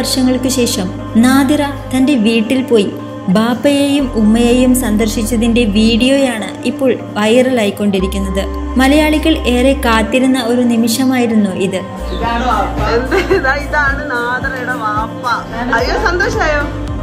വർഷങ്ങൾക്ക് ശേഷം നാദിറ തന്റെ വീട്ടിൽ പോയി ബാപ്പയെയും ഉമ്മയെയും സന്ദർശിച്ചതിന്റെ വീഡിയോയാണ് ഇപ്പോൾ വൈറലായിക്കൊണ്ടിരിക്കുന്നത് മലയാളികൾ ഏറെ കാത്തിരുന്ന ഒരു നിമിഷമായിരുന്നു ഇത് എന്ത് ഇതാ ഇതാണ് നാദറയുടെ വാപ്പ അയ്യോ സന്തോഷായോ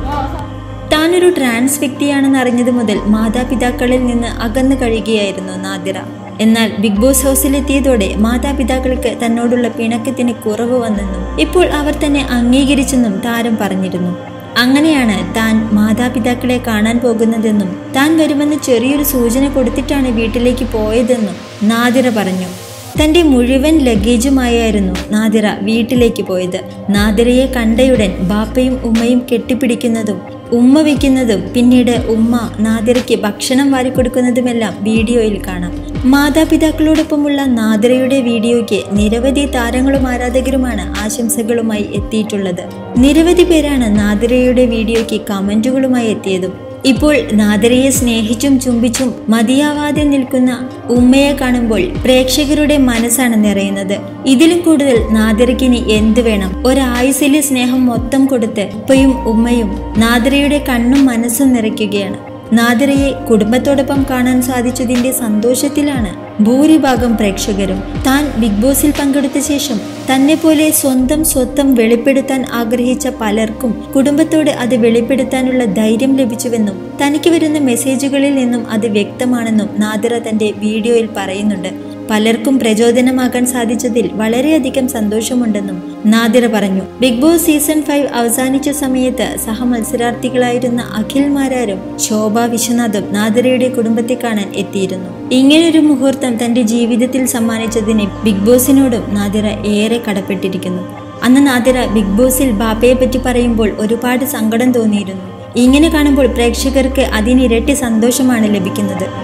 താനൊരു ട്രാൻസ് വ്യക്തിയാണെന്ന് അറിഞ്ഞത് മുതൽ മാതാപിതാക്കളിൽ നിന്ന് അകന്നു കഴിയുകയായിരുന്നു നാദിറ എന്നാൽ ബിഗ് ബോസ് ഹൗസിലെത്തിയതോടെ മാതാപിതാക്കൾക്ക് തന്നോടുള്ള പിണക്കത്തിന് കുറവ് വന്നെന്നും ഇപ്പോൾ അവർ തന്നെ അംഗീകരിച്ചെന്നും താരം പറഞ്ഞിരുന്നു അങ്ങനെയാണ് താൻ മാതാപിതാക്കളെ കാണാൻ പോകുന്നതെന്നും താൻ വരുമെന്ന് ചെറിയൊരു സൂചന കൊടുത്തിട്ടാണ് വീട്ടിലേക്ക് പോയതെന്നും നാദിറ പറഞ്ഞു തന്റെ മുഴുവൻ ലഗേജുമായായിരുന്നു നാദിറ വീട്ടിലേക്ക് പോയത് നാദിറയെ കണ്ടയുടൻ ബാപ്പയും ഉമ്മയും കെട്ടിപ്പിടിക്കുന്നതും ഉമ്മ വയ്ക്കുന്നതും പിന്നീട് ഉമ്മ നാദിറയ്ക്ക് ഭക്ഷണം വാരിക്കൊടുക്കുന്നതുമെല്ലാം വീഡിയോയിൽ കാണാം മാതാപിതാക്കളോടൊപ്പമുള്ള നാദിറയുടെ വീഡിയോയ്ക്ക് നിരവധി താരങ്ങളും ആരാധകരുമാണ് ആശംസകളുമായി എത്തിയിട്ടുള്ളത് നിരവധി പേരാണ് നാദിറയുടെ വീഡിയോയ്ക്ക് കമന്റുകളുമായി എത്തിയതും ഇപ്പോൾ നാദരയെ സ്നേഹിച്ചും ചുംബിച്ചും മതിയാവാതെ നിൽക്കുന്ന ഉമ്മയെ കാണുമ്പോൾ പ്രേക്ഷകരുടെ മനസ്സാണ് നിറയുന്നത് ഇതിലും കൂടുതൽ നാദരയ്ക്കിനി എന്തു വേണം ഒരായുസിലെ സ്നേഹം മൊത്തം കൊടുത്ത് ഉപ്പയും ഉമ്മയും നാദരയുടെ കണ്ണും മനസ്സും നിറയ്ക്കുകയാണ് നാദിറയെ കുടുംബത്തോടൊപ്പം കാണാൻ സാധിച്ചതിന്റെ സന്തോഷത്തിലാണ് ഭൂരിഭാഗം പ്രേക്ഷകരും താൻ ബിഗ് ബോസിൽ പങ്കെടുത്ത ശേഷം തന്നെ പോലെ സ്വന്തം സ്വത്വം വെളിപ്പെടുത്താൻ ആഗ്രഹിച്ച പലർക്കും കുടുംബത്തോട് അത് വെളിപ്പെടുത്താനുള്ള ധൈര്യം ലഭിച്ചുവെന്നും തനിക്ക് വരുന്ന മെസ്സേജുകളിൽ നിന്നും അത് വ്യക്തമാണെന്നും നാദിറ തന്റെ വീഡിയോയിൽ പറയുന്നുണ്ട് പലർക്കും പ്രചോദനമാകാൻ സാധിച്ചതിൽ വളരെയധികം സന്തോഷമുണ്ടെന്നും നാദിറ പറഞ്ഞു ബിഗ് ബോസ് സീസൺ ഫൈവ് അവസാനിച്ച സമയത്ത് സഹമത്സരാർത്ഥികളായിരുന്ന അഖിൽ മാരാരും ശോഭ വിശ്വനാഥും നാദിറയുടെ കുടുംബത്തെ കാണാൻ എത്തിയിരുന്നു ഇങ്ങനൊരു മുഹൂർത്തം തന്റെ ജീവിതത്തിൽ സമ്മാനിച്ചതിന് ബിഗ് ബോസിനോടും നാദിറ ഏറെ കടപ്പെട്ടിരിക്കുന്നു അന്ന് നാദിറ ബിഗ് ബോസിൽ ബാപ്പയെ പറ്റി പറയുമ്പോൾ ഒരുപാട് സങ്കടം തോന്നിയിരുന്നു ഇങ്ങനെ കാണുമ്പോൾ പ്രേക്ഷകർക്ക് അതിനിരട്ടി സന്തോഷമാണ് ലഭിക്കുന്നത്